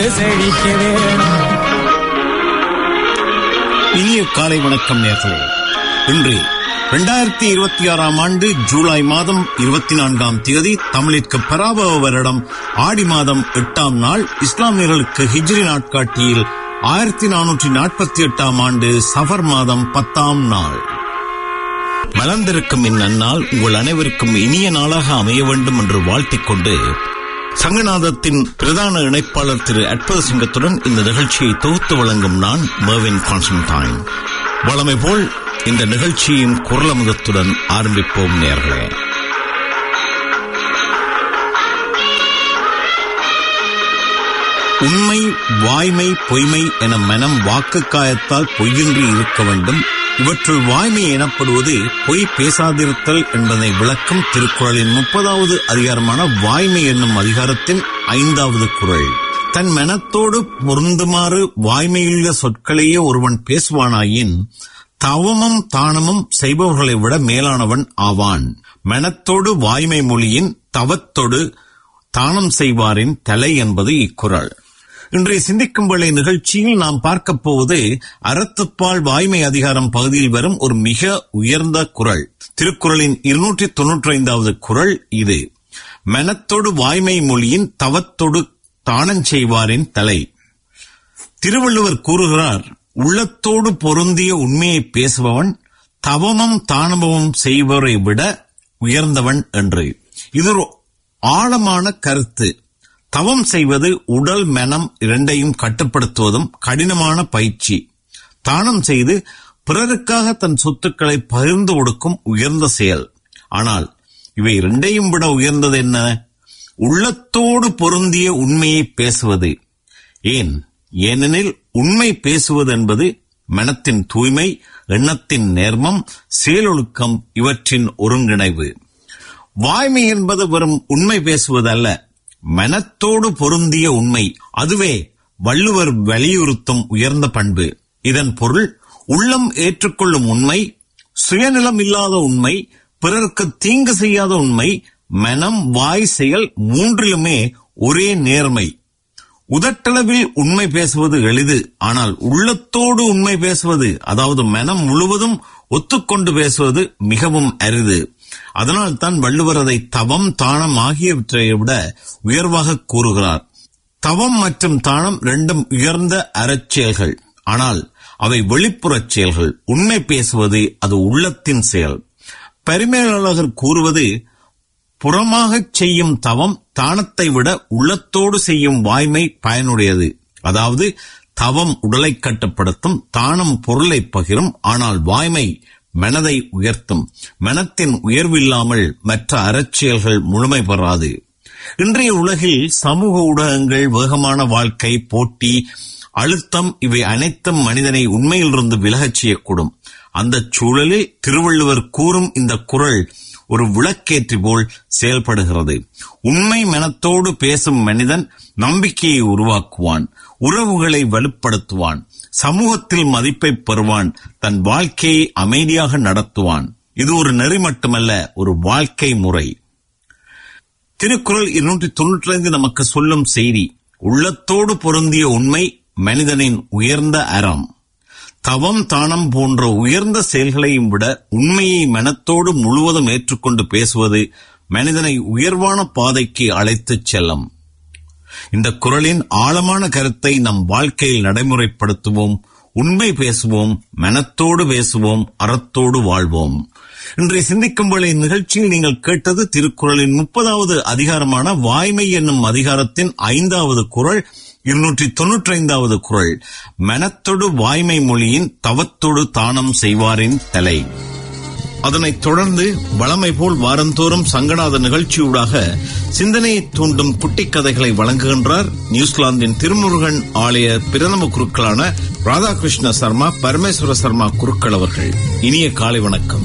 செழிக்க வேணும் இனிய காலை வணக்கம் நேர்களே இன்று இரண்டாயிரத்தி இருபத்தி ஆறாம் ஆண்டு ஜூலை மாதம் இருபத்தி நான்காம் தேதி தமிழிற்கு பராபவ வருடம் ஆடி மாதம் எட்டாம் நாள் இஸ்லாமியர்களுக்கு ஹிஜ்ரி நாட்காட்டியில் ஆயிரத்தி நானூற்றி நாற்பத்தி எட்டாம் ஆண்டு சஃபர் மாதம் பத்தாம் நாள் மலர்ந்திருக்கும் இந்நன்னாள் உங்கள் அனைவருக்கும் இனிய நாளாக அமைய வேண்டும் என்று வாழ்த்திக் கொண்டு சங்கநாதத்தின் பிரதான இணைப்பாளர் திரு அற்புத சிங்கத்துடன் இந்த நிகழ்ச்சியை தொகுத்து வழங்கும் நான் மர்வின் கான்ஸ்டன்டைன் வளமை போல் இந்த நிகழ்ச்சியின் குரலமுதத்துடன் ஆரம்பிப்போம் நேர்களே உண்மை வாய்மை பொய்மை என மனம் வாக்கு காயத்தால் பொய்யின்றி இருக்க வேண்டும் இவற்றுள் வாய்மை எனப்படுவது பொய் பேசாதிருத்தல் என்பதை விளக்கும் திருக்குறளின் முப்பதாவது அதிகாரமான வாய்மை என்னும் அதிகாரத்தின் ஐந்தாவது குறள் தன் மனத்தோடு பொருந்துமாறு வாய்மையுள்ள சொற்களையே ஒருவன் பேசுவானாயின் தவமும் தானமும் செய்பவர்களை விட மேலானவன் ஆவான் மனத்தோடு வாய்மை மொழியின் தவத்தொடு தானம் செய்வாரின் தலை என்பது இக்குறள் இன்றைய சிந்திக்கும் வேளை நிகழ்ச்சியில் நாம் பார்க்கப் போவது அறத்துப்பால் வாய்மை அதிகாரம் பகுதியில் வரும் ஒரு மிக உயர்ந்த குரல் திருக்குறளின் இருநூற்றி தொன்னூற்றி ஐந்தாவது குரல் இது மனத்தோடு வாய்மை மொழியின் தவத்தொடு தானம் செய்வாரின் தலை திருவள்ளுவர் கூறுகிறார் உள்ளத்தோடு பொருந்திய உண்மையை பேசுபவன் தவமும் தானமும் செய்பவரை விட உயர்ந்தவன் என்று இது ஒரு ஆழமான கருத்து தவம் செய்வது உடல் மனம் இரண்டையும் கட்டுப்படுத்துவதும் கடினமான பயிற்சி தானம் செய்து பிறருக்காக தன் சொத்துக்களை பகிர்ந்து கொடுக்கும் உயர்ந்த செயல் ஆனால் இவை இரண்டையும் விட உயர்ந்தது என்ன உள்ளத்தோடு பொருந்திய உண்மையை பேசுவது ஏன் ஏனெனில் உண்மை பேசுவது என்பது மனத்தின் தூய்மை எண்ணத்தின் நேர்மம் செயலொழுக்கம் இவற்றின் ஒருங்கிணைவு வாய்மை என்பது வெறும் உண்மை பேசுவது அல்ல மனத்தோடு பொருந்திய உண்மை அதுவே வள்ளுவர் வலியுறுத்தும் உயர்ந்த பண்பு இதன் பொருள் உள்ளம் ஏற்றுக்கொள்ளும் உண்மை சுயநலம் இல்லாத உண்மை பிறருக்கு தீங்கு செய்யாத உண்மை மனம் வாய் செயல் மூன்றிலுமே ஒரே நேர்மை உதட்டளவில் உண்மை பேசுவது எளிது ஆனால் உள்ளத்தோடு உண்மை பேசுவது அதாவது மனம் முழுவதும் ஒத்துக்கொண்டு பேசுவது மிகவும் அரிது அதனால் தான் வள்ளுவர் அதை தவம் தானம் ஆகியவற்றை விட உயர்வாக கூறுகிறார் தவம் மற்றும் தானம் ரெண்டும் உயர்ந்த அறச்செயல்கள் ஆனால் அவை வெளிப்புறச் செயல்கள் உண்மை பேசுவது அது உள்ளத்தின் செயல் பரிமேலழகர் கூறுவது புறமாகச் செய்யும் தவம் தானத்தை விட உள்ளத்தோடு செய்யும் வாய்மை பயனுடையது அதாவது தவம் உடலை கட்டுப்படுத்தும் தானம் பொருளை பகிரும் ஆனால் வாய்மை மனதை உயர்த்தும் மனத்தின் உயர்வில்லாமல் மற்ற அறச்செயல்கள் முழுமை பெறாது இன்றைய உலகில் சமூக ஊடகங்கள் வேகமான வாழ்க்கை போட்டி அழுத்தம் இவை அனைத்தும் மனிதனை உண்மையிலிருந்து விலகச் செய்யக்கூடும் அந்த சூழலில் திருவள்ளுவர் கூறும் இந்த குரல் ஒரு விளக்கேற்றி போல் செயல்படுகிறது உண்மை மனத்தோடு பேசும் மனிதன் நம்பிக்கையை உருவாக்குவான் உறவுகளை வலுப்படுத்துவான் சமூகத்தில் மதிப்பை பெறுவான் தன் வாழ்க்கையை அமைதியாக நடத்துவான் இது ஒரு நெறி மட்டுமல்ல ஒரு வாழ்க்கை முறை திருக்குறள் இருநூற்றி தொன்னூற்றி ஐந்து நமக்கு சொல்லும் செய்தி உள்ளத்தோடு பொருந்திய உண்மை மனிதனின் உயர்ந்த அறம் தவம் தானம் போன்ற உயர்ந்த செயல்களையும் விட உண்மையை மனத்தோடு முழுவதும் ஏற்றுக்கொண்டு பேசுவது மனிதனை உயர்வான பாதைக்கு அழைத்துச் செல்லும் இந்த குரலின் ஆழமான கருத்தை நம் வாழ்க்கையில் நடைமுறைப்படுத்துவோம் உண்மை பேசுவோம் மனத்தோடு பேசுவோம் அறத்தோடு வாழ்வோம் இன்றைய சிந்திக்கும் வேளை நிகழ்ச்சியில் நீங்கள் கேட்டது திருக்குறளின் முப்பதாவது அதிகாரமான வாய்மை என்னும் அதிகாரத்தின் ஐந்தாவது குரல் இருநூற்றி தொன்னூற்றி ஐந்தாவது குரல் மனத்தொடு வாய்மை மொழியின் தவத்தொடு தானம் செய்வாரின் தலை அதனைத் தொடர்ந்து வளமை போல் வாரந்தோறும் சங்கநாத நிகழ்ச்சியூடாக சிந்தனையை தூண்டும் குட்டிக் கதைகளை வழங்குகின்றார் நியூசிலாந்தின் திருமுருகன் ஆலய பிரதம குருக்களான ராதாகிருஷ்ண சர்மா பரமேஸ்வர சர்மா குருக்கள் அவர்கள் இனிய காலை வணக்கம்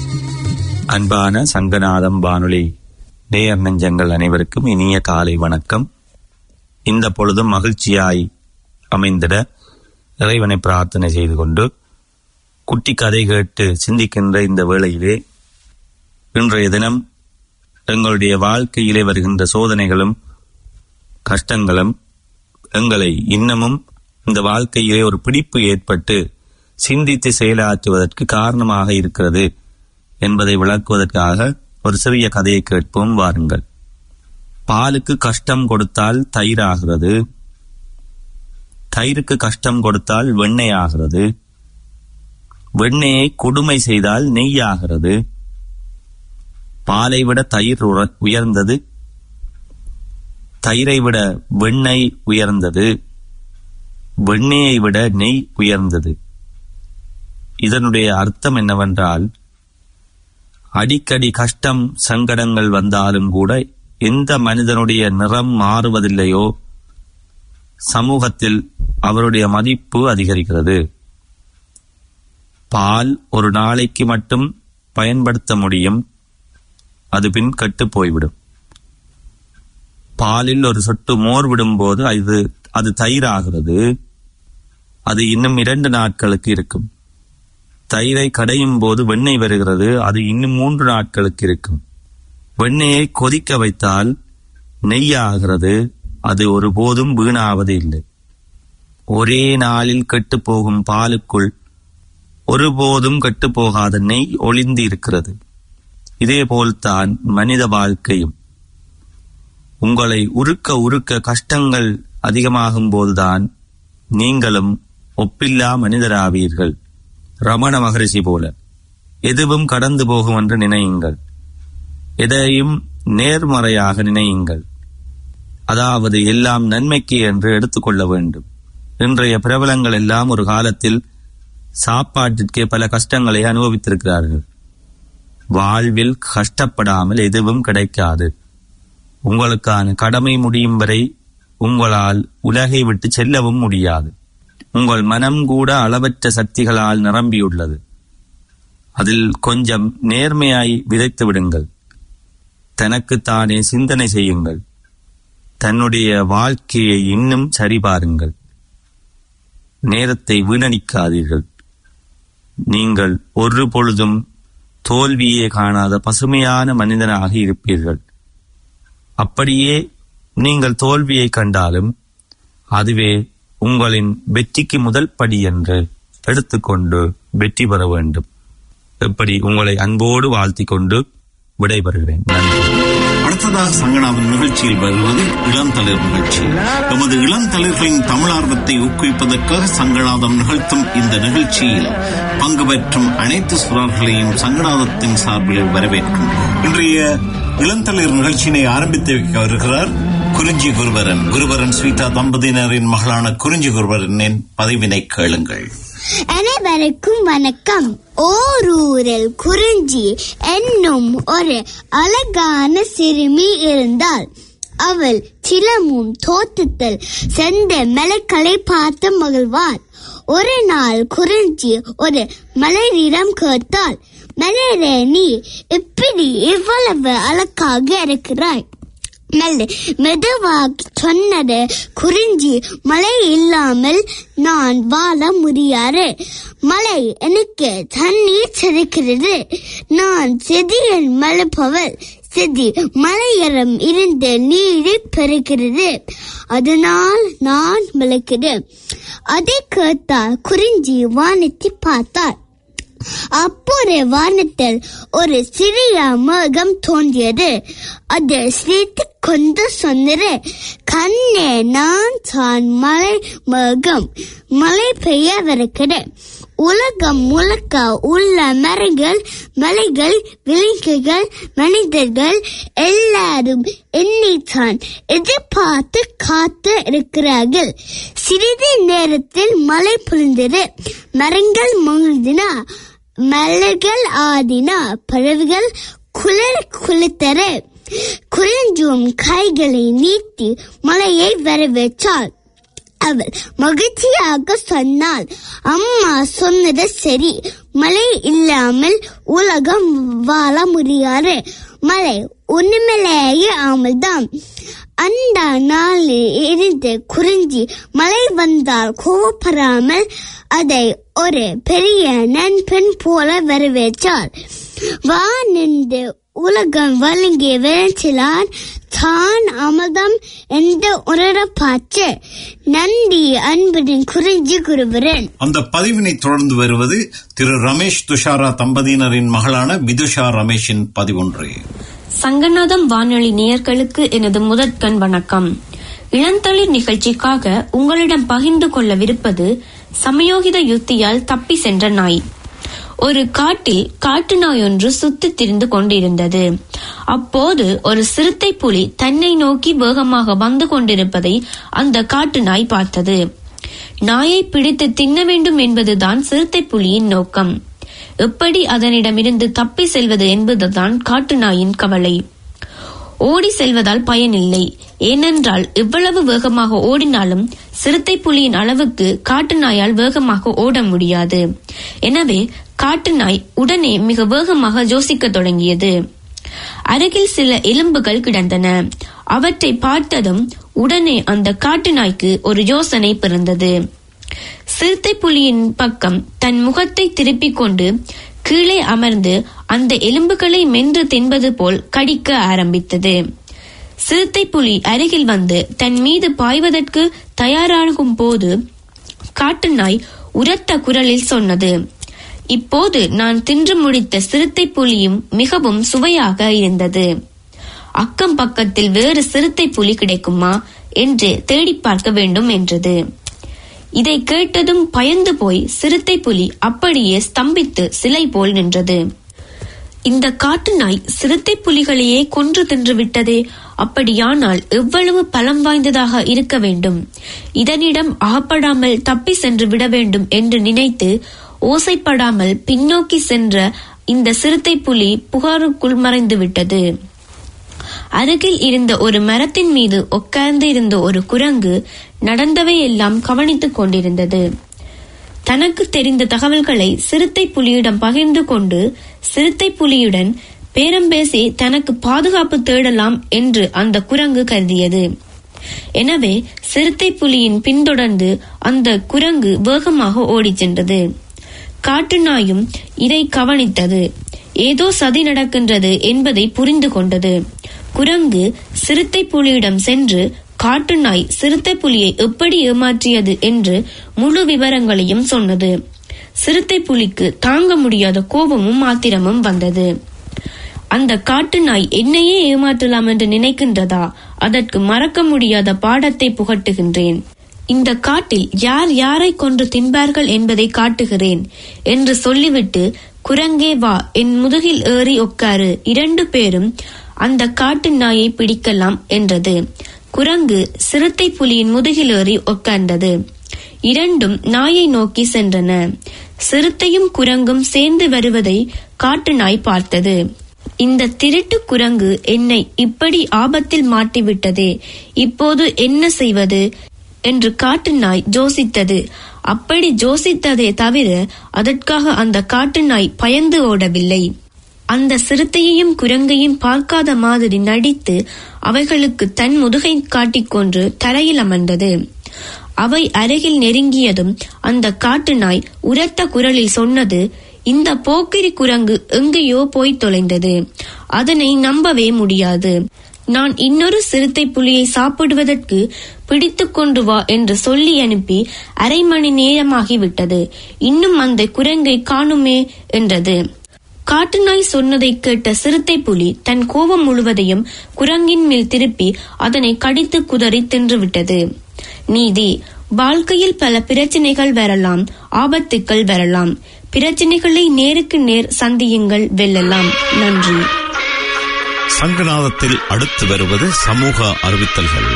அன்பான சங்கநாதம் வானொலி நேயர் நெஞ்சங்கள் அனைவருக்கும் இனிய காலை வணக்கம் இந்த பொழுதும் மகிழ்ச்சியாய் அமைந்திட இறைவனை பிரார்த்தனை செய்து கொண்டு குட்டி கதை கேட்டு சிந்திக்கின்ற இந்த வேளையிலே இன்றைய தினம் எங்களுடைய வாழ்க்கையிலே வருகின்ற சோதனைகளும் கஷ்டங்களும் எங்களை இன்னமும் இந்த வாழ்க்கையிலே ஒரு பிடிப்பு ஏற்பட்டு சிந்தித்து செயலாற்றுவதற்கு காரணமாக இருக்கிறது என்பதை விளக்குவதற்காக ஒரு சிறிய கதையை கேட்போம் வாருங்கள் பாலுக்கு கஷ்டம் கொடுத்தால் தயிர் ஆகிறது தயிருக்கு கஷ்டம் கொடுத்தால் வெண்ணெய் ஆகிறது வெண்ணெயை கொடுமை செய்தால் நெய் ஆகிறது பாலை விட தயிர் உர- உயர்ந்தது தயிரை விட வெண்ணெய் உயர்ந்தது வெண்ணெயை விட நெய் உயர்ந்தது இதனுடைய அர்த்தம் என்னவென்றால் அடிக்கடி கஷ்டம் சங்கடங்கள் வந்தாலும் கூட எந்த மனிதனுடைய நிறம் மாறுவதில்லையோ சமூகத்தில் அவருடைய மதிப்பு அதிகரிக்கிறது பால் ஒரு நாளைக்கு மட்டும் பயன்படுத்த முடியும் அது பின் கெட்டு போய்விடும் பாலில் ஒரு சொட்டு மோர் விடும்போது அது அது தயிராகிறது அது இன்னும் இரண்டு நாட்களுக்கு இருக்கும் தயிரை கடையும் போது வெண்ணெய் வருகிறது அது இன்னும் மூன்று நாட்களுக்கு இருக்கும் வெண்ணெயை கொதிக்க வைத்தால் நெய் ஆகிறது அது ஒருபோதும் வீணாவது இல்லை ஒரே நாளில் கெட்டுப் போகும் பாலுக்குள் ஒருபோதும் கெட்டுப் போகாத நெய் ஒளிந்து இருக்கிறது இதேபோல்தான் மனித வாழ்க்கையும் உங்களை உருக்க உருக்க கஷ்டங்கள் அதிகமாகும் போதுதான் நீங்களும் ஒப்பில்லா மனிதராவீர்கள் ரமண மகரிஷி போல எதுவும் கடந்து போகும் என்று நினையுங்கள் எதையும் நேர்மறையாக நினையுங்கள் அதாவது எல்லாம் நன்மைக்கு என்று எடுத்துக்கொள்ள வேண்டும் இன்றைய பிரபலங்கள் எல்லாம் ஒரு காலத்தில் சாப்பாட்டிற்கே பல கஷ்டங்களை அனுபவித்திருக்கிறார்கள் வாழ்வில் கஷ்டப்படாமல் எதுவும் கிடைக்காது உங்களுக்கான கடமை முடியும் வரை உங்களால் உலகை விட்டு செல்லவும் முடியாது உங்கள் மனம் கூட அளவற்ற சக்திகளால் நிரம்பியுள்ளது அதில் கொஞ்சம் நேர்மையாய் விதைத்து விடுங்கள் தனக்குத்தானே சிந்தனை செய்யுங்கள் தன்னுடைய வாழ்க்கையை இன்னும் சரிபாருங்கள் நேரத்தை வீணடிக்காதீர்கள் நீங்கள் ஒரு பொழுதும் தோல்வியே காணாத பசுமையான மனிதனாக இருப்பீர்கள் அப்படியே நீங்கள் தோல்வியை கண்டாலும் அதுவே உங்களின் வெற்றிக்கு முதல் படி என்று எடுத்துக்கொண்டு வெற்றி பெற வேண்டும் எப்படி உங்களை அன்போடு வாழ்த்திக் கொண்டு விடைபெறுகிறேன் நன்றி அடுத்ததாக சங்கடாவின் நிகழ்ச்சியில் வருவது இளந்தளிர் நிகழ்ச்சி எமது இளந்தளிர்களின் தமிழார்வத்தை ஊக்குவிப்பதற்காக சங்கடாதம் நிகழ்த்தும் இந்த நிகழ்ச்சியில் பங்கு பெற்றும் அனைத்து சுரர்களையும் சங்கடாதத்தின் சார்பில் வரவேற்கும் இன்றைய இளந்தளிர் நிகழ்ச்சியினை ஆரம்பித்து வைக்க வருகிறார் குறிஞ்சி குருபரன் குருபரன் ஸ்வீதா தம்பதியினரின் மகளான குறிஞ்சி குருபரனின் பதிவினை கேளுங்கள் அனைவருக்கும் வணக்கம் ஓரூரில் குறிஞ்சி என்னும் ஒரு அழகான சிறுமி இருந்தாள் அவள் சிலமும் தோட்டத்தில் சென்று மலைக்களை பார்த்து மகிழ்வாள் ஒரு நாள் குறிஞ்சி ஒரு மலரிடம் கேட்டாள் மலரே நீ இப்படி இவ்வளவு அழகாக இருக்கிறாய் மெல்ல மெதுவாக சொன்னது குறிஞ்சி மழை இல்லாமல் நான் வாழ முடியாது மழை எனக்கு தண்ணீர் சிரிக்கிறது நான் செதியில் மலைப்பவள் செதி மலையரம் இருந்து நீரை பெறுகிறது அதனால் நான் விளக்கிறேன் அதை கேட்டால் குறிஞ்சி வானத்தை பார்த்தாள் அப்போது வானத்தில் ஒரு சிறிய மேகம் தோன்றியது அது சிரித்து கொண்டு சொன்னது கண்ணே நான் தான் மலை மேகம் மழை பெய்யவிருக்கிறது உலகம் முழுக்க உள்ள மரங்கள் மலைகள் விலங்குகள் மனிதர்கள் எல்லாரும் என்னைத்தான் எதிர்பார்த்து காத்து இருக்கிறார்கள் சிறிது நேரத்தில் மழை பொழிந்தது மரங்கள் மகிழ்ந்தன மலர்கள் ஆடின பறவைகள் குளிர் குளித்தன குறிஞ்சும் கைகளை நீட்டி மலையை வரவேற்றாள் அவள் மகிழ்ச்சியாக சொன்னாள் அம்மா சொன்னது சரி மழை இல்லாமல் உலகம் வாழ முடியாது மழை ஒண்ணுமில்லையே ஆமல்தான் அந்த நாளில் இருந்து குறிஞ்சி மழை வந்தால் கோவப்படாமல் அதை ஒரு பெரிய நண்பன் போல வரவேற்றாள் வா நின்று உலகம் வழங்கிய விளைச்சலான் தான் அமதம் என்ற உணரப்பாச்சு நன்றி அன்புடன் குறிஞ்சி குருபுரன் அந்த பதிவினை தொடர்ந்து வருவது திரு ரமேஷ் துஷாரா தம்பதியினரின் மகளான விதுஷா ரமேஷின் பதிவொன்று சங்கநாதம் வானொலி நேயர்களுக்கு எனது முதற்கண் வணக்கம் இளந்தளிர் நிகழ்ச்சிக்காக உங்களிடம் பகிர்ந்து கொள்ளவிருப்பது சமயோகித யுத்தியால் தப்பி சென்ற நாய் ஒரு காட்டில் காட்டு நாய் ஒன்று சுத்தித் திரிந்து கொண்டிருந்தது அப்போது ஒரு சிறுத்தை புலி தன்னை நோக்கி வேகமாக வந்து கொண்டிருப்பதை அந்த காட்டு நாய் பார்த்தது நாயை பிடித்து தின்ன வேண்டும் என்பதுதான் சிறுத்தை புலியின் நோக்கம் எப்படி அதனிடமிருந்து தப்பி செல்வது என்பதுதான் காட்டு நாயின் கவலை ஓடி செல்வதால் பயனில்லை ஏனென்றால் எவ்வளவு வேகமாக ஓடினாலும் சிறுத்தை புலியின் அளவுக்கு காட்டு நாயால் வேகமாக ஓட முடியாது எனவே காட்டு நாய் உடனே மிக வேகமாக யோசிக்கத் தொடங்கியது அருகில் சில எலும்புகள் கிடந்தன அவற்றை பார்த்ததும் உடனே அந்த காட்டு நாய்க்கு ஒரு யோசனை பிறந்தது சிறுத்தை புலியின் பக்கம் தன் முகத்தை திருப்பிக் கொண்டு கீழே அமர்ந்து அந்த எலும்புகளை மென்று தின்பது போல் கடிக்க ஆரம்பித்தது சிறுத்தை புலி அருகில் வந்து தன் மீது பாய்வதற்கு தயாராகும் போது காட்டு நாய் உரத்த குரலில் சொன்னது இப்போது நான் தின்று முடித்த சிறுத்தை புலியும் மிகவும் சுவையாக இருந்தது அக்கம் பக்கத்தில் வேறு சிறுத்தை புலி கிடைக்குமா என்று தேடி பார்க்க வேண்டும் என்றது இதை கேட்டதும் பயந்து போய் சிறுத்தை புலி அப்படியே ஸ்தம்பித்து சிலை போல் நின்றது இந்த காட்டு நாய் சிறுத்தை புலிகளையே கொன்று தின்று விட்டதே அப்படியானால் எவ்வளவு பலம் வாய்ந்ததாக இருக்க வேண்டும் இதனிடம் அகப்படாமல் தப்பி சென்று விட வேண்டும் என்று நினைத்து ஓசைப்படாமல் பின்னோக்கி சென்ற இந்த சிறுத்தை புலி புகாருக்குள் மறைந்து விட்டது அருகில் இருந்த ஒரு மரத்தின் மீது உட்கார்ந்து இருந்த ஒரு குரங்கு நடந்தவை எல்லாம் கவனித்துக் கொண்டிருந்தது தனக்கு தெரிந்த தகவல்களை சிறுத்தை புலியிடம் பகிர்ந்து கொண்டு சிறுத்தை புலியுடன் பேரம் பேசி தனக்கு பாதுகாப்பு தேடலாம் என்று அந்த குரங்கு கருதியது எனவே சிறுத்தை புலியின் பின்தொடர்ந்து அந்த குரங்கு வேகமாக ஓடிச் சென்றது காட்டு நாயும் இதை கவனித்தது ஏதோ சதி நடக்கின்றது என்பதை புரிந்து கொண்டது குரங்கு சிறுத்தை புலியிடம் சென்று காட்டு நாய் சிறுத்தை புலியை எப்படி ஏமாற்றியது என்று முழு விவரங்களையும் சொன்னது சிறுத்தை புலிக்கு தாங்க முடியாத கோபமும் ஆத்திரமும் வந்தது அந்த காட்டு நாய் என்னையே ஏமாற்றலாம் என்று நினைக்கின்றதா அதற்கு மறக்க முடியாத பாடத்தை புகட்டுகின்றேன் இந்த காட்டில் யார் யாரை கொன்று தின்பார்கள் என்பதை காட்டுகிறேன் என்று சொல்லிவிட்டு குரங்கே வா என் முதுகில் ஏறி உட்காரு இரண்டு பேரும் அந்த காட்டு நாயை பிடிக்கலாம் என்றது குரங்கு சிறுத்தை புலியின் முதுகில் ஏறி உட்கார்ந்தது இரண்டும் நாயை நோக்கி சென்றன சிறுத்தையும் குரங்கும் சேர்ந்து வருவதை காட்டு நாய் பார்த்தது இந்த திருட்டு குரங்கு என்னை இப்படி ஆபத்தில் மாட்டிவிட்டதே இப்போது என்ன செய்வது என்று காட்டு நாய் ஜோசித்தது அப்படி ஜோசித்ததே தவிர அதற்காக அந்த காட்டு நாய் பயந்து ஓடவில்லை அந்த சிறுத்தையையும் குரங்கையும் பார்க்காத மாதிரி நடித்து அவைகளுக்கு தன் முதுகை காட்டிக்கொண்டு தரையில் அமர்ந்தது அவை அருகில் நெருங்கியதும் அந்த காட்டு நாய் உரத்த குரலில் சொன்னது இந்த போக்கிரி குரங்கு எங்கேயோ போய் தொலைந்தது அதனை நம்பவே முடியாது நான் இன்னொரு சிறுத்தை புலியை சாப்பிடுவதற்கு பிடித்து கொண்டு வா என்று சொல்லி அனுப்பி அரை மணி நேரமாகிவிட்டது இன்னும் அந்த குரங்கை காணுமே என்றது காட்டு நாய் சொன்னதை கேட்ட சிறுத்தை புலி தன் கோபம் முழுவதையும் குரங்கின் மேல் திருப்பி அதனை கடித்து குதறி தின்றுவிட்டது நீதி வாழ்க்கையில் பல பிரச்சனைகள் வரலாம் ஆபத்துக்கள் வரலாம் பிரச்சனைகளை நேருக்கு நேர் சந்தியுங்கள் வெல்லலாம் நன்றி சங்கநாதத்தில் அடுத்து வருவது சமூக அறிவித்தல்கள்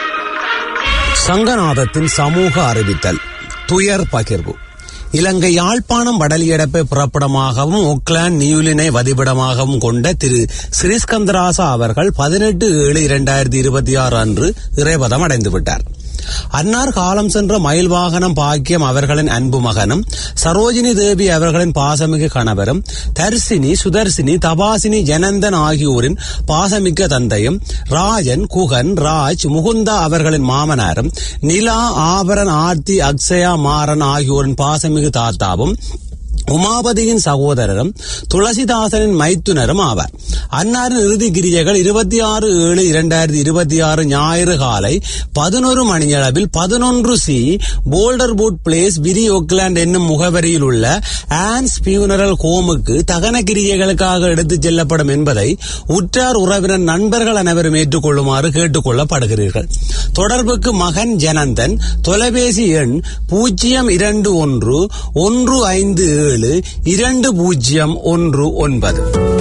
சங்கநாதத்தின் சமூக அறிவித்தல் துயர் பகிர்வு இலங்கை யாழ்ப்பாணம் வடலியடப்பை புறப்படமாகவும் ஒக்லாந்து நியூலினை வதிவிடமாகவும் கொண்ட திரு ஸ்ரீஸ்கந்தராசா அவர்கள் பதினெட்டு ஏழு இரண்டாயிரத்தி இருபத்தி ஆறு அன்று இறைபதம் அடைந்து விட்டார் அன்னார் காலம் சென்ற மயில் வாகனம் பாக்கியம் அவர்களின் அன்பு மகனும் சரோஜினி தேவி அவர்களின் பாசமிகு கணவரும் தர்சினி சுதர்சினி தபாசினி ஜனந்தன் ஆகியோரின் பாசமிக்க தந்தையும் ராஜன் குகன் ராஜ் முகுந்தா அவர்களின் மாமனாரும் நிலா ஆபரன் ஆர்த்தி அக்ஷயா மாறன் ஆகியோரின் பாசமிகு தாத்தாவும் உமாபதியின் சகோதரரும் துளசிதாசனின் மைத்துனரும் ஆவார் அன்னாரின் இறுதி கிரியைகள் இருபத்தி ஆறு ஏழு இரண்டாயிரத்தி இருபத்தி ஆறு ஞாயிறு காலை பதினோரு மணியளவில் பதினொன்று சி போல்டர் பூட் பிளேஸ் விரி ஓக்லாண்ட் என்னும் முகவரியில் உள்ள ஆன்ஸ் பியூனரல் ஹோமுக்கு தகன கிரியைகளுக்காக எடுத்துச் செல்லப்படும் என்பதை உற்றார் உறவினர் நண்பர்கள் அனைவரும் ஏற்றுக்கொள்ளுமாறு கேட்டுக் கொள்ளப்படுகிறீர்கள் தொடர்புக்கு மகன் ஜனந்தன் தொலைபேசி எண் பூஜ்ஜியம் இரண்டு ஒன்று ஒன்று ஐந்து ஏழு இரண்டு பூஜ்ஜியம் ஒன்று ஒன்பது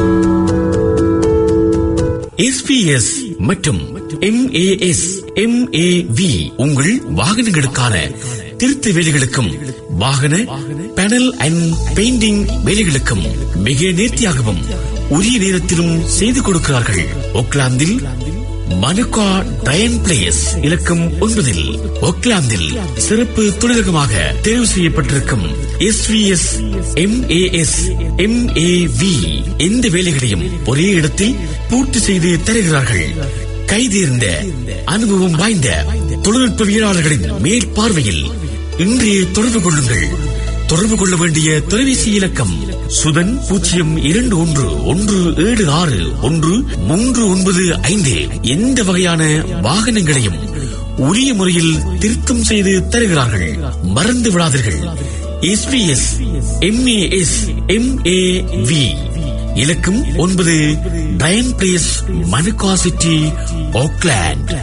எஸ்பிஎஸ் மற்றும் எம்ஏஎஸ் எம்ஏவி உங்கள் வாகனங்களுக்கான திருத்த வேலைகளுக்கும் வாகன பேனல் அண்ட் பெயிண்டிங் வேலைகளுக்கும் மிக நேர்த்தியாகவும் உரிய நேரத்திலும் செய்து கொடுக்கிறார்கள் ஒக்லாந்தில் மனுகா டயன் பிளேஸ் இலக்கம் ஒன்பதில் ஒக்லாந்தில் சிறப்பு தொழிலகமாக தேர்வு செய்யப்பட்டிருக்கும் எஸ்விஎஸ் எம்ஏஎஸ் எம்ஏவி எந்த வேலைகளையும் ஒரே இடத்தில் பூர்த்தி செய்து தருகிறார்கள் கைதேர்ந்த அனுபவம் வாய்ந்த தொழில்நுட்பவியலாளர்களின் மேற்பார்வையில் இன்றைய தொடர்பு கொள்ளுங்கள் தொடர்பு கொள்ள வேண்டிய தொலைபேசி இலக்கம் சுதன் பூஜ்ஜியம் இரண்டு ஒன்று ஒன்று ஏழு ஆறு ஒன்று மூன்று ஒன்பது ஐந்து எந்த வகையான வாகனங்களையும் உரிய முறையில் திருத்தம் செய்து தருகிறார்கள் மறந்து விடாதீர்கள் எஸ்பிஎஸ் எம்ஏஎஸ் எம்ஏவி இலக்கம் ஒன்பது டயன் Place Manukau City Auckland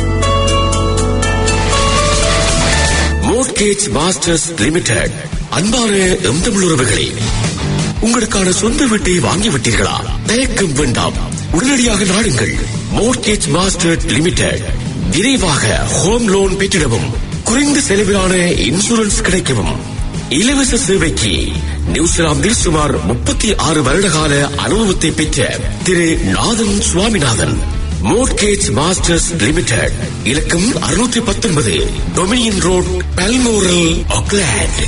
Mortgage Masters Limited அன்பான எம் தமிழ் உறவுகளே உங்களுக்கான சொந்த வீட்டை வாங்கிவிட்டீர்களா தயக்கம் வேண்டாம் உடனடியாக நாடுங்கள் மோர்கேஜ் மாஸ்டர் லிமிடெட் விரைவாக ஹோம் லோன் பெற்றிடவும் குறைந்த செலவிலான இன்சூரன்ஸ் கிடைக்கவும் இலவச சேவைக்கு நியூசிலாந்தில் சுமார் முப்பத்தி ஆறு வருடகால அனுபவத்தை பெற்ற திரு Nathan Swaminathan Mortgage Masters Limited இலக்கம் அறுநூற்றி பத்தொன்பது டொமினியன் ரோட் பல்மோரல் ஆக்லாண்ட்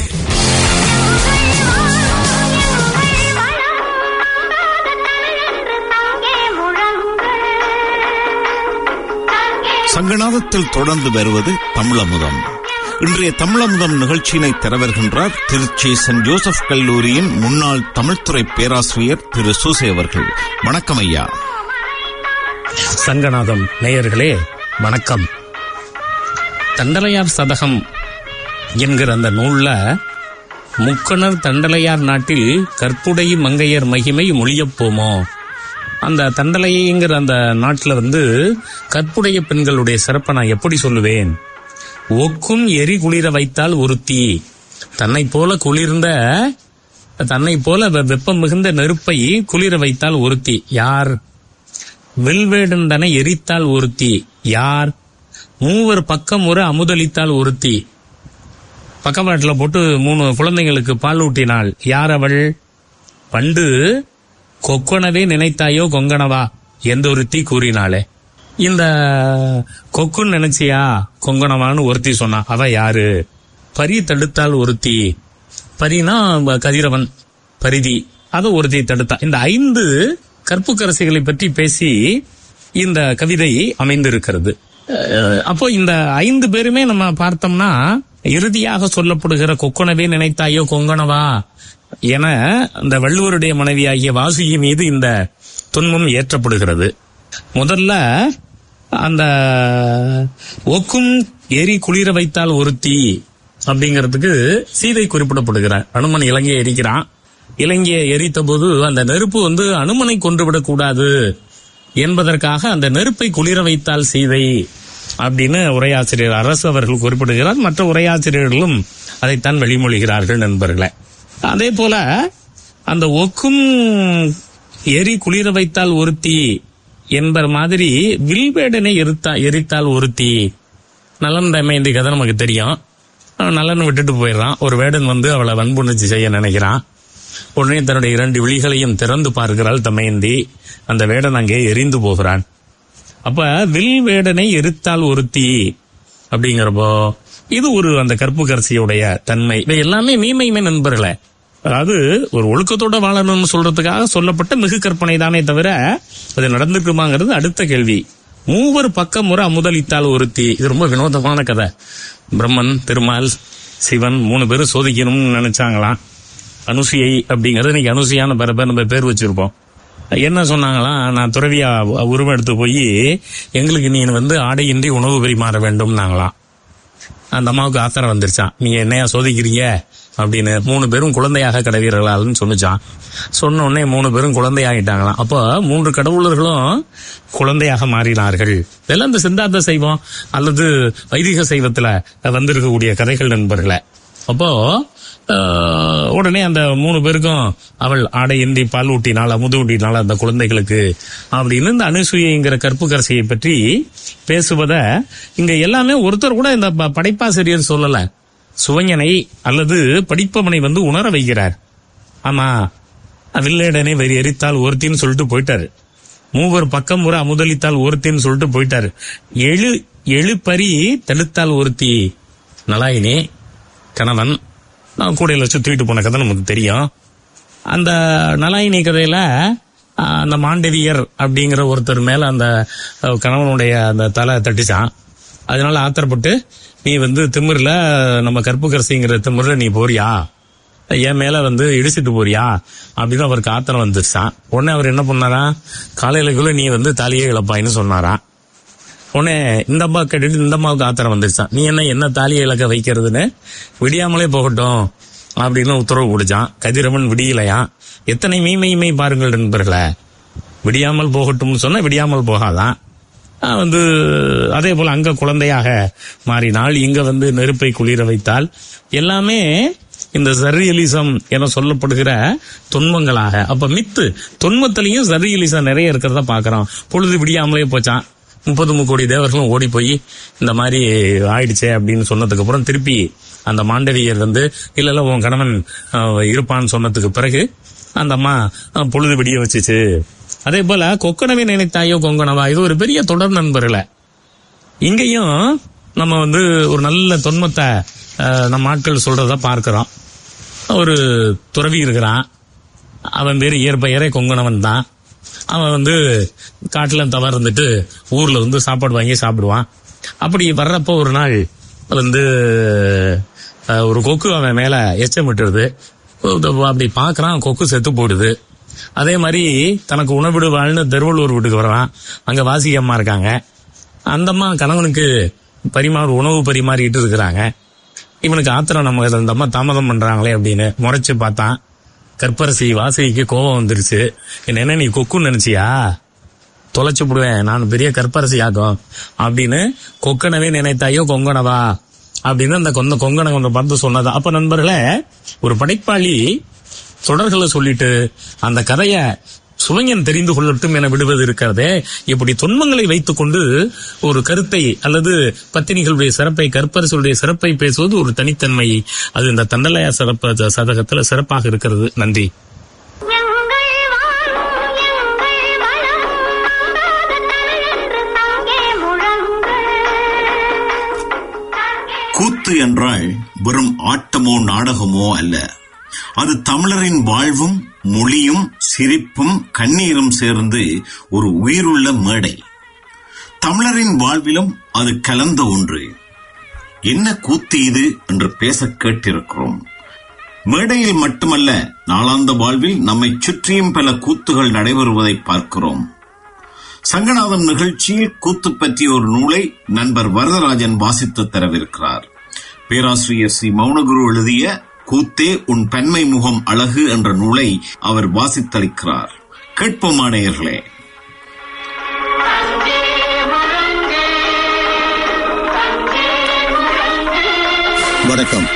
சங்கநாதத்தில் தொடர்ந்து வருவது தமிழமுதம் இன்றைய தமிழமுதம் நிகழ்ச்சியினை தரவருகின்றார் திருச்சி சென்ட் ஜோசப் கல்லூரியின் முன்னாள் தமிழ்துறை பேராசிரியர் திரு சூசை அவர்கள் வணக்கம் ஐயா சங்கநாதம் நேயர்களே வணக்கம் தண்டலையார் சதகம் என்கிற அந்த நூல்ல முக்கணர் தண்டலையார் நாட்டில் கற்புடை மங்கையர் மகிமை மொழியப் போமோ அந்த தண்டலைங்கிற அந்த நாட்டில் வந்து கற்புடைய பெண்களுடைய சிறப்பை நான் எப்படி சொல்லுவேன் ஒக்கும் எரி குளிர வைத்தால் ஒருத்தி தன்னை போல குளிர்ந்த தன்னை போல வெ- வெப்பம் மிகுந்த நெருப்பை குளிர வைத்தால் ஒருத்தி யார் வில்வேடந்தனை எரித்தால் ஒருத்தி யார் மூவர் பக்கம் ஒரு அமுதளித்தால் ஒருத்தி பக்கவாட்டில் போட்டு மூணு குழந்தைங்களுக்கு பால் ஊட்டினாள் யார் அவள் பண்டு கொக்கணவே நினைத்தாயோ கொங்கணவா எந்த ஒருத்தி கூறினாளே இந்த கொக்குன்னு நினைச்சியா கொங்கணவான்னு ஒருத்தி சொன்னா அவ யாரு பரி தடுத்தால் ஒருத்தி பரினா கதிரவன் பரிதி அதை ஒருத்தி தடுத்தா இந்த ஐந்து கற்புக்கரசிகளை பற்றி பேசி இந்த கவிதை அமைந்திருக்கிறது அஹ், அப்போ இந்த ஐந்து பேருமே நம்ம பார்த்தோம்னா இறுதியாக சொல்லப்படுகிற கொக்கணவே நினைத்தாயோ கொங்கணவா என இந்த வள்ளுவருடைய மனைவியாகிய வாசுகி மீது இந்த துன்பம் ஏற்றப்படுகிறது முதல்ல அந்த ஒக்கும் எரி குளிர வைத்தால் ஒருத்தி அப்படிங்கிறதுக்கு சீதை குறிப்பிடப்படுகிறார் அனுமன் இலங்கையை எரிக்கிறான் இலங்கையை எரித்த போது அந்த நெருப்பு வந்து அனுமனை கொன்றுவிடக் கூடாது என்பதற்காக அந்த நெருப்பை குளிர வைத்தால் சீதை அப்படின்னு உரையாசிரியர் அரசு அவர்கள் குறிப்பிடுகிறார் மற்ற உரையாசிரியர்களும் அதைத்தான் வெளிமொழிகிறார்கள் நண்பர்களே அதே போல அந்த ஒக்கும் எரி குளிர வைத்தால் ஒருத்தி என்பர் மாதிரி வில்வேடனை எரித்தா எரித்தால் ஒருத்தி நலன் தமயந்தி கதை நமக்கு தெரியும் அவன் நலன் விட்டுட்டு போயிடுறான் ஒரு வேடன் வந்து அவளை வன்புணர்ச்சி செய்ய நினைக்கிறான் உடனே தன்னுடைய இரண்டு விழிகளையும் திறந்து பார்க்கிறாள் தமயந்தி அந்த வேடன் அங்கே எரிந்து போகிறான் அப்ப வில் வேடனை எரித்தால் ஒருத்தி அப்படிங்கிறப்போ இது ஒரு அந்த கற்புக்கரசியுடைய தன்மை இவை எல்லாமே மீமைமே நண்பர்களே அதாவது ஒரு ஒழுக்கத்தோட வாழணும்னு சொல்றதுக்காக சொல்லப்பட்ட மிகு கற்பனை தானே தவிர அது நடந்திருக்குமாங்கிறது அடுத்த கேள்வி மூவர் பக்கம் முறை அமுதளித்தால் ஒருத்தி இது ரொம்ப வினோதமான கதை பிரம்மன் திருமால் சிவன் மூணு பேரும் சோதிக்கணும்னு நினைச்சாங்களாம் அனுசுயை அப்படிங்கறது இன்னைக்கு அனுசுயான பேர பேர் நம்ம பேர் வச்சிருப்போம் என்ன சொன்னாங்களாம் நான் துறவியா உருவம் எடுத்து போய் எங்களுக்கு நீ வந்து ஆடையின்றி உணவு பரிமாற வேண்டும்னாங்களாம் அந்த அம்மாவுக்கு ஆத்திரம் வந்துருச்சான் நீங்க என்னையா சோதிக்கிறீங்க அப்படின்னு மூணு பேரும் குழந்தையாக கடவீர்களால்னு சொன்னுச்சான் சொன்ன உடனே மூணு பேரும் குழந்தையாகிட்டாங்களாம் அப்போ மூன்று கடவுளர்களும் குழந்தையாக மாறினார்கள் இதெல்லாம் இந்த சித்தாந்த சைவம் அல்லது வைதிக சைவத்துல வந்திருக்கக்கூடிய கதைகள் நண்பர்களே அப்போ ஆஹ், உடனே அந்த மூணு பேருக்கும் அவள் ஆடையின்றி பால் ஊட்டினாள் அமுது ஊட்டினாள் அந்த குழந்தைகளுக்கு அப்படின்னு இந்த அனுசூயங்கிற கற்புக்கரசியை பற்றி பேசுவத இங்க எல்லாமே ஒருத்தர் கூட இந்த ப- படைப்பாசிரியர் சொல்லல சுவஞனை அல்லது படிப்பவனை வந்து உணர வைக்கிறார் ஆமா வில்லேடனை வெறி எரித்தால் ஒருத்தின்னு சொல்லிட்டு போயிட்டாரு மூவர் பக்கம் முறை அமுதளித்தால் ஒருத்தின்னு சொல்லிட்டு போயிட்டாரு எழு எழுப்பறி தடுத்தால் ஒருத்தி நலாயினி கணவன் நான் கூடையில வச்சு தூக்கிட்டு போன கதை நமக்கு தெரியும் அந்த நலாயினி கதையில ஆஹ், அந்த மாண்டவியர் அப்படிங்கிற ஒருத்தர் மேல அந்த அஹ், கணவனுடைய அந்த தலை தட்டிச்சான் அதனால ஆத்திரப்பட்டு நீ வந்து திமிர்ல நம்ம கற்புக்கரசிங்கிற திமிர்ல நீ போறியா என் மேல வந்து இடிச்சிட்டு போறியா அப்படின்னு அவருக்கு ஆத்திரம் வந்துருச்சான் உடனே அவர் என்ன பண்ணாரா காலையிலக்குள்ள நீ வந்து தாலியே இழப்பாயின்னு சொன்னாராம் உடனே இந்த அம்மா கேட்டுட்டு இந்த அம்மாவுக்கு ஆத்திரம் வந்துருச்சான் நீ என்ன என்ன தாலியை இழக்க வைக்கிறதுன்னு விடியாமலே போகட்டும் அப்படின்னு உத்தரவு கொடுச்சான் கதிரவன் விடியலையா எத்தனை மீமையுமை பாருங்கள் நண்பர்களே விடியாமல் போகட்டும்னு சொன்னா விடியாமல் போகாதான் ஆஹ் வந்து அதே போல அங்க குழந்தையாக மாறினால் இங்க வந்து நெருப்பை குளிர வைத்தால் எல்லாமே இந்த சர்ரியலிசம் என சொல்லப்படுகிற தொன்மங்களாக அப்ப மித்து தொன்மத்திலையும் சர்ரியலிசம் நிறைய இருக்கிறத பாக்குறோம் பொழுது விடியாமலே போச்சான் முப்பது முக்கோடி தேவர்களும் ஓடி போய் இந்த மாதிரி ஆயிடுச்சே அப்படின்னு சொன்னதுக்கு அப்புறம் திருப்பி அந்த மாண்டவியர் வந்து இல்ல இல்ல உன் கணவன் ஆஹ், இருப்பான்னு சொன்னதுக்கு பிறகு அந்த அம்மா ஆஹ், பொழுது விடிய வச்சுச்சு அதே போல கொக்கணவே நினைத்தாயோ கொங்கணவா இது ஒரு பெரிய தொடர் நண்பர்களே இங்கேயும் நம்ம வந்து ஒரு நல்ல தொன்மத்தை ஆஹ், நம்ம ஆட்கள் சொல்றத பார்க்கிறோம் ஒரு துறவி இருக்கிறான் அவன் பேரு இயற்பெயரே கொங்கணவன் தான் அவன் வந்து காட்டுல தவறு இருந்துட்டு ஊர்ல வந்து சாப்பாடு வாங்கி சாப்பிடுவான் அப்படி வர்றப்போ ஒரு நாள் வந்து அஹ், ஒரு கொக்கு அவன் மேல எச்சமிட்டுருது அப்படி பாக்குறான் கொக்கு செத்து போடுது அதே மாதிரி தனக்கு உணவிடுவாள்னு திருவள்ளூர் வீட்டுக்கு வர்றான் அங்க வாசி அம்மா இருக்காங்க அந்த அம்மா கணவனுக்கு பரிமாறு உணவு பரிமாறிட்டு இருக்கிறாங்க இவனுக்கு ஆத்திரம் நம்ம இந்த அம்மா தாமதம் பண்றாங்களே அப்படின்னு முறைச்சு பார்த்தான் கற்பரசி வாசகிக்கு கோபம் வந்துருச்சு என்ன நீ கொக்குன்னு நினைச்சியா தொலைச்சு விடுவேன் நான் பெரிய கற்பரசி ஆகும் அப்படின்னு கொக்கனவே நினைத்தாயோ கொங்கனவா அப்படின்னு அந்த கொந்த கொங்கனை பார்த்து சொன்னதா அப்ப நண்பர்களே ஒரு படைப்பாளி தொடர்களை சொல்லிட்டு அந்த கதைய சுவைஞன் தெரிந்து கொள்ளட்டும் என விடுவது இருக்கிறதே இப்படி தொன்மங்களை வைத்துக்கொண்டு ஒரு கருத்தை அல்லது பத்தினிகளுடைய சிறப்பை கற்பரசுடைய சிறப்பை பேசுவது ஒரு தனித்தன்மை அது இந்த தண்டலையா சிறப்பு சதகத்துல சிறப்பாக இருக்கிறது நன்றி எங்கள் வாழும் எங்கள் வளம் நம்பாத தலையென்று தாங்கே முழங்கு கூத்து என்றால் வெறும் ஆட்டமோ நாடகமோ அல்ல அது தமிழரின் வாழ்வும் மொழியும் சிரிப்பும் கண்ணீரும் சேர்ந்து ஒரு உயிருள்ள மேடை தமிழரின் வாழ்விலும் அது கலந்த ஒன்று என்ன கூத்து இது என்று பேச கேட்டிருக்கிறோம் மேடையில் மட்டுமல்ல நாளாந்த வாழ்வில் நம்மை சுற்றியும் பல கூத்துகள் நடைபெறுவதை பார்க்கிறோம் சங்கநாதம் நிகழ்ச்சியில் கூத்து பற்றிய ஒரு நூலை நண்பர் வரதராஜன் வாசித்து தரவிருக்கிறார் பேராசிரியர் சி மௌனகுரு எழுதிய கூத்தே உன் பெண்மை முகம் அழகு என்ற நூலை அவர் வாசித்தளிக்கிறார் கேட்போமானேயர்களே வணக்கம்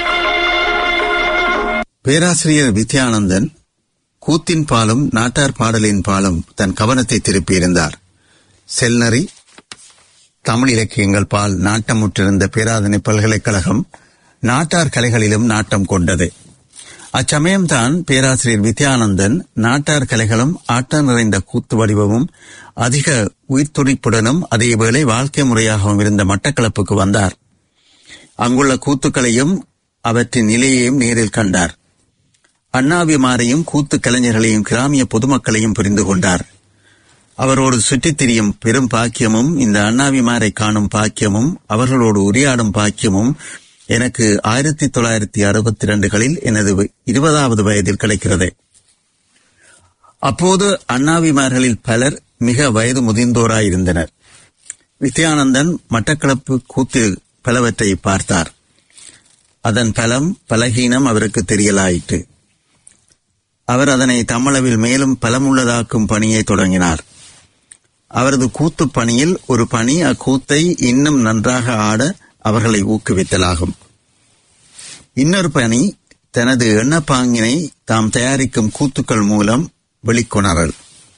பேராசிரியர் வித்யானந்தன் கூத்தின் பாலும் நாட்டார் பாடலின் பாலும் தன் கவனத்தை திருப்பியிருந்தார் செல்நரி தமிழ் இலக்கியங்கள் பால் நாட்டமுற்றிருந்த பேராதனை பல்கலைக்கழகம் நாட்டார் கலைகளிலும் நாட்டம் கொண்டது அச்சமயம்தான் பேராசிரியர் வித்யானந்தன் நாட்டார் கலைகளும் ஆட்டம் நிறைந்த கூத்து வடிவமும் அதிக உயிர்த்துடிப்புடனும் அதேவேளை வாழ்க்கை முறையாகவும் இருந்த மட்டக்களப்புக்கு வந்தார் அங்குள்ள கூத்துக்களையும் அவற்றின் நிலையையும் நேரில் கண்டார் அண்ணாவிமாரையும் கூத்து கலைஞர்களையும் கிராமிய பொதுமக்களையும் புரிந்து கொண்டார் அவரோடு சுற்றித் திரியும் பெரும் பாக்கியமும் இந்த அண்ணாவிமாரை காணும் பாக்கியமும் அவர்களோடு உரையாடும் பாக்கியமும் எனக்கு ஆயிரத்தி தொள்ளாயிரத்தி அறுபத்தி இரண்டுகளில் எனது வ- இருபதாவது வயதில் கிடைக்கிறது அப்போது அண்ணாவிமார்களில் பலர் மிக வயது முதிர்ந்தோராயிருந்தனர் வித்யானந்தன் மட்டக்களப்பு கூத்து பலவற்றை பார்த்தார் அதன் பலம் பலகீனம் அவருக்கு தெரியலாயிற்று அவர் அதனை தம்மளவில் மேலும் பலமுள்ளதாக்கும் பணியை தொடங்கினார் அவரது கூத்து பணியில் ஒரு பணி அக்கூத்தை இன்னும் நன்றாக ஆட அவர்களை ஊக்குவித்தலாகும் இன்னொரு பணி தனது எண்ணப்பாங்கினை தாம் தயாரிக்கும் கூத்துக்கள் மூலம் வெளிக்கொணரல்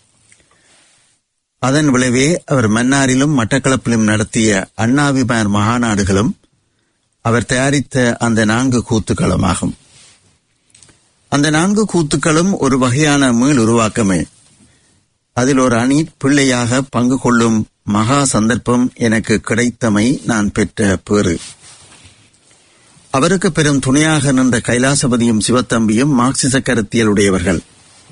அதன் விளைவே அவர் மன்னாரிலும் மட்டக்களப்பிலும் நடத்திய அண்ணாவிமார் மகாநாடுகளும் அவர் தயாரித்த அந்த நான்கு கூத்துக்களுமாகும் அந்த நான்கு கூத்துக்களும் ஒரு வகையான மீள் உருவாக்கமே அதில் ஒரு அணி பிள்ளையாக பங்கு கொள்ளும் மகா சந்தர்ப்பம் எனக்கு கிடைத்தமை நான் பெற்ற பேறு அவருக்கு பெரும் துணையாக நின்ற கைலாசபதியும் சிவத்தம்பியும் மார்க்சிச கருத்தியலுடையவர்கள்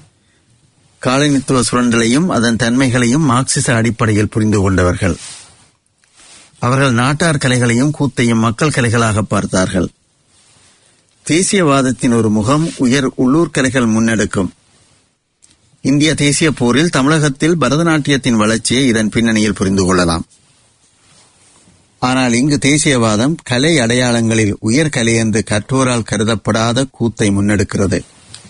காலனித்துவ சுரண்டலையும் அதன் தன்மைகளையும் மார்க்சிச அடிப்படையில் புரிந்து கொண்டவர்கள் அவர்கள் நாட்டார் கலைகளையும் கூத்தையும் மக்கள் கலைகளாக பார்த்தார்கள் தேசியவாதத்தின் ஒரு முகம் உயர் உள்ளூர் கலைகள் முன்னெடுக்கும் இந்திய தேசிய போரில் தமிழகத்தில் பரதநாட்டியத்தின் வளர்ச்சியை இதன் பின்னணியில் புரிந்து கொள்ளலாம் ஆனால் இங்கு தேசியவாதம் கலை அடையாளங்களில் உயர் கலை என்று கற்றோரால் கருதப்படாத கூத்தை முன்னெடுக்கிறது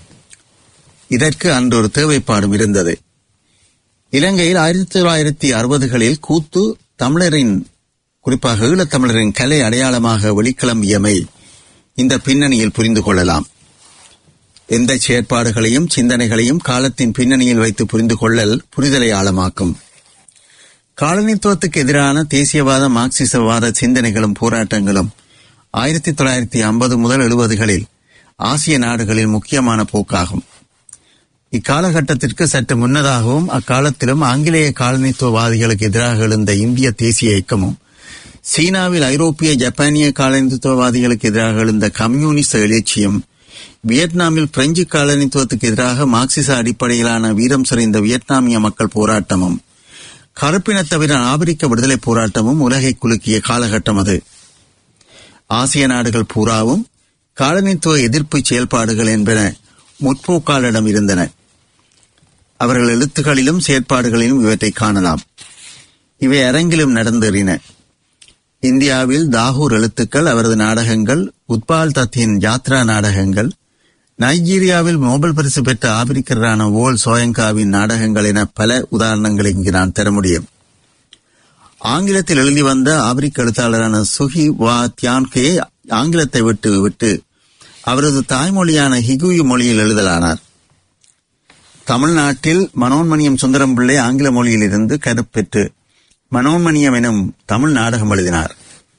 இதற்கு அன்று ஒரு தேவைப்பாடும் இருந்தது இலங்கையில் ஆயிரத்தி தொள்ளாயிரத்தி அறுபதுகளில் கூத்து தமிழரின் குறிப்பாக ஈழத்தமிழரின் கலை அடையாளமாக வெளிக்கிளம்பியமை இந்த பின்னணியில் புரிந்து கொள்ளலாம் எந்த செயற்பாடுகளையும் சிந்தனைகளையும் காலத்தின் பின்னணியில் வைத்து புரிந்து கொள்ளல் புரிதலை ஆழமாக்கும் காலனித்துவத்துக்கு எதிரான தேசியவாத மார்க்சிசவாத சிந்தனைகளும் போராட்டங்களும் ஆயிரத்தி தொள்ளாயிரத்தி ஐம்பது முதல் எழுபதுகளில் ஆசிய நாடுகளில் முக்கியமான போக்காகும் இக்காலகட்டத்திற்கு சற்று முன்னதாகவும் அக்காலத்திலும் ஆங்கிலேய காலனித்துவவாதிகளுக்கு எதிராக எழுந்த இந்திய தேசிய இயக்கமும் சீனாவில் ஐரோப்பிய ஜப்பானிய காலனித்துவவாதிகளுக்கு எதிராக எழுந்த கம்யூனிஸ்ட் எழுச்சியும் வியட்நாமில் பிரெஞ்சு காலனித்துவத்துக்கு எதிராக மார்க்சிச அடிப்படையிலான வீரம் செறிந்த வியட்நாமிய மக்கள் போராட்டமும் கருப்பினத்தவிர ஆப்பிரிக்க விடுதலை போராட்டமும் உலகை குலுக்கிய காலகட்டம் அது ஆசிய நாடுகள் பூராவும் காலனித்துவ எதிர்ப்பு செயல்பாடுகள் என்பன முற்போக்காளரிடம் இருந்தன அவர்கள் எழுத்துகளிலும் செயற்பாடுகளிலும் இவற்றை காணலாம் இவை அரங்கிலும் நடந்தேறின இந்தியாவில் தாகூர் எழுத்துக்கள் அவரது நாடகங்கள் உத்பால் தத்தின் யாத்ரா நாடகங்கள் நைஜீரியாவில் நோபல் பரிசு பெற்ற ஆபிரிக்கரான ஓல் சோயங்காவின் நாடகங்கள் என பல உதாரணங்களை இங்கு நான் தர முடியும் ஆங்கிலத்தில் எழுதி வந்த ஆப்பிரிக்க எழுத்தாளரான சுகி வா தியான்கே ஆங்கிலத்தை விட்டு விட்டு அவரது தாய்மொழியான ஹிகுயு மொழியில் எழுதலானார் தமிழ்நாட்டில் மனோன்மணியம் சுந்தரம் பிள்ளை ஆங்கில மொழியிலிருந்து கருப்பெற்று மனோன்மணியம் எனும் தமிழ் நாடகம் எழுதினார்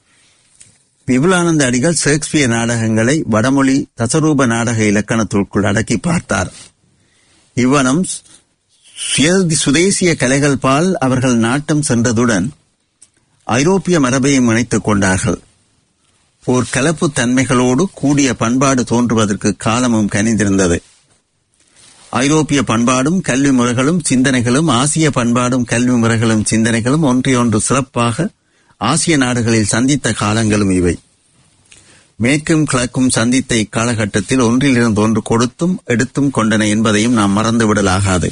விபுலானந்த அடிகள் ஷேக்ஸ்பியர் நாடகங்களை வடமொழி தசரூப நாடக இலக்கணத்திற்குள் அடக்கி பார்த்தார் இவ்வனம் சுய- சுதேசிய கலைகள் பால் அவர்கள் நாட்டம் சென்றதுடன் ஐரோப்பிய மரபையும் இணைத்துக் கொண்டார்கள் ஓர் கலப்பு தன்மைகளோடு கூடிய பண்பாடு தோன்றுவதற்கு காலமும் கனிந்திருந்தது ஐரோப்பிய பண்பாடும் கல்வி முறைகளும் சிந்தனைகளும் ஆசிய பண்பாடும் கல்வி முறைகளும் சிந்தனைகளும் ஒன்றையொன்று சிறப்பாக ஆசிய நாடுகளில் சந்தித்த காலங்களும் இவை மேற்கும் கிழக்கும் சந்தித்த இக்காலகட்டத்தில் ஒன்றிலிருந்து ஒன்று கொடுத்தும் எடுத்தும் கொண்டன என்பதையும் நாம் மறந்துவிடலாகாது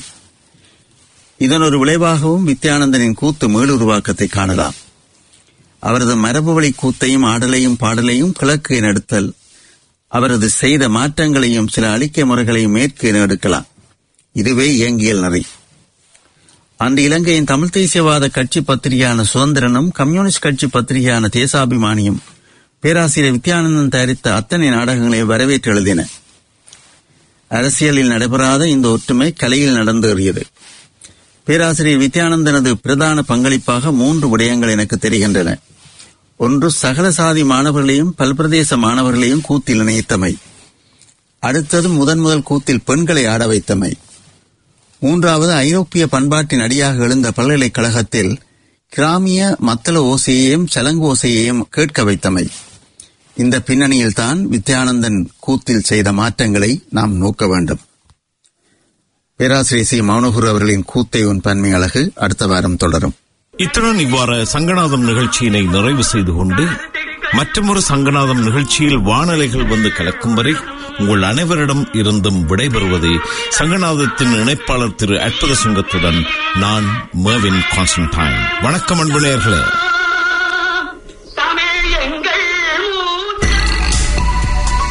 இதன் ஒரு விளைவாகவும் வித்யானந்தனின் கூத்து மீளுருவாக்கத்தை காணலாம் அவரது மரபு வழி கூத்தையும் ஆடலையும் பாடலையும் கிழக்கு என எடுத்தல் அவரது செய்த மாற்றங்களையும் சில அழிக்கை முறைகளையும் மேற்கு என எடுக்கலாம் இதுவே இயங்கியல் நெறி அன்று இலங்கையின் தமிழ் தேசியவாத கட்சி பத்திரிகையான சுதந்திரனும் கம்யூனிஸ்ட் கட்சி பத்திரிகையான தேசாபிமானியும் பேராசிரியர் வித்யானந்தன் தயாரித்த அத்தனை நாடகங்களை வரவேற்று எழுதின அரசியலில் நடைபெறாத இந்த ஒற்றுமை கலையில் நடந்தேறியது பேராசிரியர் வித்யானந்தனது பிரதான பங்களிப்பாக மூன்று விடயங்கள் எனக்கு தெரிகின்றன ஒன்று சகல சாதி மாணவர்களையும் பல்பிரதேச மாணவர்களையும் கூத்தில் இணைத்தமை அடுத்தது முதன் முதல் கூத்தில் பெண்களை ஆட வைத்தமை மூன்றாவது ஐரோப்பிய பண்பாட்டின் அடியாக எழுந்த பல்கலைக்கழகத்தில் கிராமிய மத்தள ஓசையையும் சலங்கு ஓசையையும் கேட்க வைத்தமை இந்த பின்னணியில்தான் வித்யானந்தன் கூத்தில் செய்த மாற்றங்களை நாம் நோக்க வேண்டும் பேராசிரியர் சி மௌனகுரு அவர்களின் கூத்தை உன் பன்மை அழகு அடுத்த வாரம் தொடரும் இத்துடன் இவ்வாறு சங்கநாதம் நிகழ்ச்சியினை நிறைவு செய்து கொண்டு மற்றொரு சங்கநாதம் நிகழ்ச்சியில் வானலைகள் வந்து கலக்கும் வரை உங்கள் அனைவரிடம் இருந்தும் விடைபெறுவது சங்கநாதத்தின் இணைப்பாளர் திரு அற்புத சிங்கத்துடன் நான் மேவின் கான்ஸ்டன்டைன் வணக்கம் அன்பு நேயர்களே